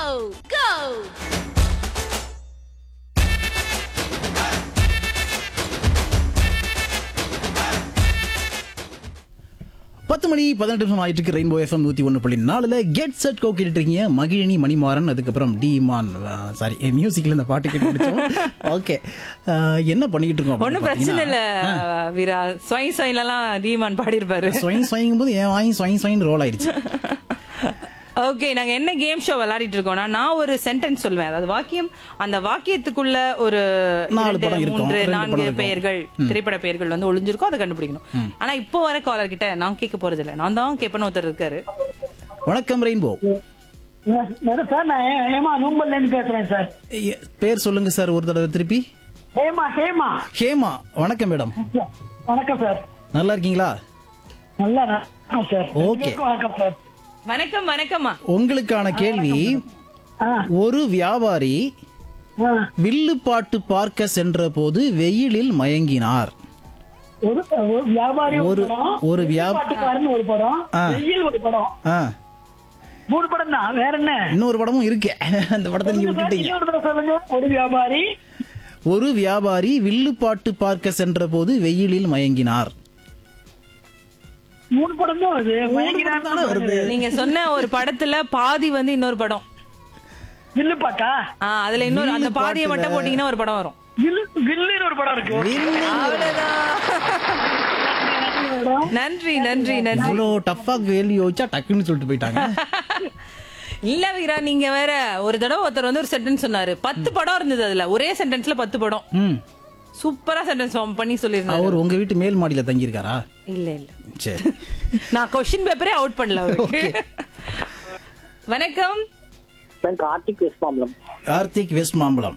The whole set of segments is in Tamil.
go! பத்து மணி பதினெட்டு நிமிஷம் ஆயிட்டு இருக்கு ரெயின்போ எஃப்எம் நூத்தி ஒன்று புள்ளி நாலுல கெட் செட் கோ கேட்டுட்டு இருக்கீங்க மகிழினி மணிமாறன் அதுக்கப்புறம் டிமான் சாரி மியூசிக்ல இந்த பாட்டு கேட்டு முடிச்சோம் ஓகே என்ன பண்ணிக்கிட்டு இருக்கோம் ஒண்ணும் பிரச்சனை இல்ல வீரா ஸ்வை ஸ்வைலலாம் ரீமான் பாடியிருப்பாரு ஸ்வைங் ஸ்வைங்கும் போது என் வாங்கி ஸ்வைங் ஸ்வைங் ரோல் ஆயிடுச்சு ஓகே நாங்க என்ன கேம் ஷோ விளையாடிட்டு இருக்கோம்னா நான் ஒரு சென்டென்ஸ் சொல்வேன் அதாவது வாக்கியம் அந்த வாக்கியத்துக்குள்ள ஒரு நாலு இரண்டு, படம் இருக்கும், மூன்று ரெண்டு நான்கு படம் இருக்கும். பெயர்கள் திரைப்பட பெயர்கள் வந்து ஒளிஞ்சிருக்கும் அதை கண்டுபிடிக்கணும் ஆனா இப்போ வர காலர் கிட்ட நான் கேட்க போறது இல்ல நான் தான் கேட்பேன்னு ஒருத்தர் இருக்காரு வணக்கம் ரெயின்போ மேடம் சார் நான் ஹே- ஹேமா நூம்பல்ல இருந்து பேசுறேன் சார் பேர் சொல்லுங்க சார் ஒரு தடவை திருப்பி ஹேமா ஹேமா ஹேமா வணக்கம் மேடம் வணக்கம் சார் நல்லா இருக்கீங்களா நல்லா வணக்கம் சார் Okay. எல்லாருக்கும் வணக்கம் சார் வணக்கம் வணக்கம்மா உங்களுக்கான கேள்வி ஆ, ஒரு வியாபாரி ஆ. வில்லுப்பாட்டு பார்க்க சென்ற போது வெயிலில் மயங்கினார் ஒரு ஒரு வியாபாரி ஒரு ஒரு- படம் ஒரு வியா- பாட்டுக்காரன் ஒரு படம் ஆ. வெயில் ஒரு படம் ஆ மூணு படம் தான் வேற என்ன இன்னொரு படமும் இருக்கு அந்த படத்தை நீங்க விட்டுட்டீங்க இன்னொரு தடவை சொல்லுங்க ஒரு வியாபாரி ஒரு வியாபாரி வில்லுப்பாட்டு பார்க்க சென்ற போது வெயிலில் மயங்கினார் மூணு படம் தான் வருது படம் தானே வருது. நீங்க சொன்ன ஒரு படத்துல பாதி வந்து இன்னொரு படம் வில்லு பாட்டா ஆ, அதுல இன்னொரு அந்த வில்லு பாதியை மட்டும் பாட்டுல- போட்டீங்கன்னா ஒரு படம் வரும் வில்லு வில்லுன்னு ஒரு படம் இருக்கு நன்றி நன்றி நன்றி இவ்வளோ டஃபா கேள்வி யோசிச்சா டக்குன்னு சொல்லிட்டு போயிட்டாங்க இல்ல வீரா நீங்க வேற ஒரு தடவை ஒருத்தர் வந்து ஒரு சென்டென்ஸ் சொன்னாரு பத்து படம் இருந்தது அதுல ஒரே சென்டென்ஸ்ல பத்து படம் ம் சூப்பரா சென்டென்ஸ் பண்ணி சொல்லிருந்தாரு அவர் உங்க வீட்டு மேல் மாடியில தங்கியிருக்காரா இல்ல இல்ல சரி நான் கொஸ்டின் பேப்பரே அவுட் பண்ணல அவருக்கு வணக்கம் கார்த்திக் வெஸ்பாம்பலம் கார்த்திக் வெஸ்ட் மாம்பலம்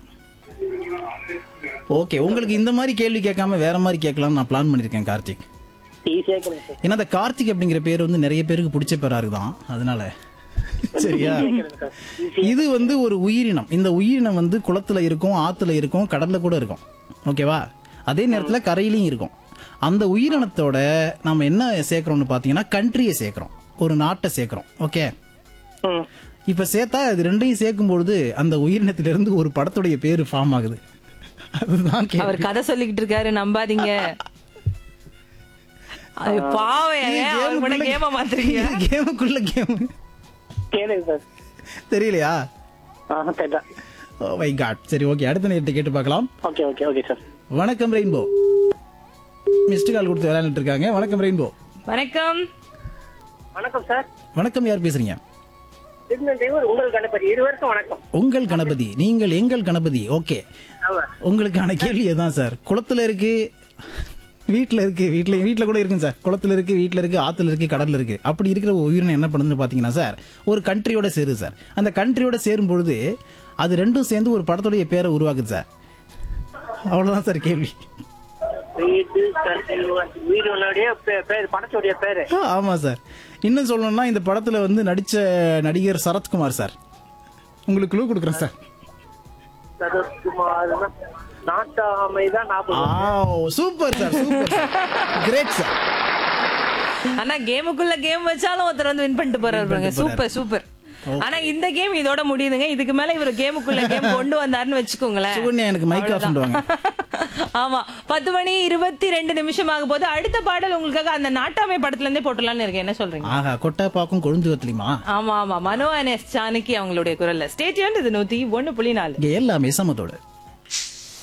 ஓகே உங்களுக்கு இந்த மாதிரி கேள்வி கேட்காம வேற மாதிரி கேட்கலாம்னு நான் பிளான் பண்ணிருக்கேன் கார்த்திக் ஈஸியா கேளுங்க சார் ஏன்னா அந்த கார்த்திக் அப்படிங்கிற பேர் வந்து நிறைய பேருக்கு பிடிச்ச பேரா இருக்குதான் அதனால சரியா இது வந்து ஒரு உயிரினம் இந்த உயிரினம் வந்து குளத்துல இருக்கும் ஆத்துல இருக்கும் கடல்ல கூட இருக்கும் ஓகேவா அதே நேரத்துல கரையிலயும் இருக்கும் அந்த உயிரினத்தோட நம்ம என்ன சேர்க்கிறோம்னு பாத்தீங்கன்னா கண்ட்ரியை சேர்க்கிறோம் ஒரு நாட்டை சேர்க்கிறோம் ஓகே ம். இப்ப சேர்த்தா இது ரெண்டையும் சேர்க்கும் பொழுது அந்த உயிரினத்திலிருந்து ஒரு படத்துடைய பேரு ஃபார்ம் ஆகுது அதுதான் கேள்வி. அவர் கதை சொல்லிக்கிட்டு இருக்காரு நம்பாதீங்க அது பாவம் இது ஏன் அவர் கூட கேமுக்குள்ள- கேம மாத்துறீங்க இது கேமுக்குள்ள கேம் கேளுங்க சார் தெரியலையா ஆ கேட்டா ஓ மை காட் சரி ஓகே அடுத்த நேரத்தை கேட்டு பார்க்கலாம் ஓகே ஓகே ஓகே சார் வணக்கம் ரெயின்போ மிஸ்டு கால் கொடுத்து விளையாண்டுட்டு இருக்காங்க வணக்கம் ரெயின்போ வணக்கம் வணக்கம் சார் வணக்கம் யார் பேசுறீங்க திருநெல்வேலூர் உங்கள் கணபதி இருவருக்கும் வணக்கம் உங்கள் கணபதி நீங்கள் எங்கள் கணபதி ஓகே ஆமா உங்களுக்கான கேள்வி தான் சார் குளத்துல இருக்கு வீட்ல இருக்கு வீட்ல வீட்ல கூட இருக்குங்க சார் குளத்துல இருக்கு வீட்ல இருக்கு ஆத்துல இருக்கு கடல்ல இருக்கு அப்படி இருக்கிற ஒரு உயிரினம் என்ன பண்ணுதுன்னு பாத்தீங்கன்னா சார் ஒரு கண்ட்ரியோட சேருது சார் அந்த கண்ட்ரியோட சேரும் பொழுது அது ரெண்டும் சேர்ந்து ஒரு படத்துடைய பேரை உருவாக்குது சார் அவ்வளவுதான் சார் கேள்வி வீடு வீடுடைய பேர் படத்துடைய பேரு ஆ, ஆமா சார் இன்னும் சொல்லணும்னா இந்த படத்துல வந்து நடிச்ச நடிகர் சரத்குமார் சார் உங்களுக்கு க்ளூ கொடுக்குறேன் சார் சரத்குமார் நாட்டாமை தான் ஞாபகம் super sir super great sir ஆனா கேமுக்குள்ள கேம் வச்சாலும் ஒருத்தர் வந்து வின் பண்ணிட்டு போறாரு பாருங்க சூப்பர் சூப்பர் ஆனா இந்த கேம் இதோட முடியுதுங்க இதுக்கு மேல இவர் கேமுக்குள்ள கேம் கொண்டு வந்தாருன்னு வச்சுக்கோங்களேன் சுகன்யா எனக்கு மைக் ஆஃப் பண்ணுவாங்க ஆமா பத்து மணி இருபத்தி ரெண்டு நிமிஷம் ஆக போது அடுத்த பாடல் உங்களுக்காக அந்த நாட்டாமை படத்துல இருந்தே போட்டலாம்னு இருக்கேன் என்ன சொல்றீங்க ஆஹா கொட்டை பாக்கும் கொழுந்து வத்தலிமா ஆமா ஆமா மனோ என் எஸ் ஜானகி அவங்களுடைய குரல்ல ஸ்டேட் இது நூத்தி ஒண்ணு புள்ளி நாலு இங்க எல்லாமே சமத்தோட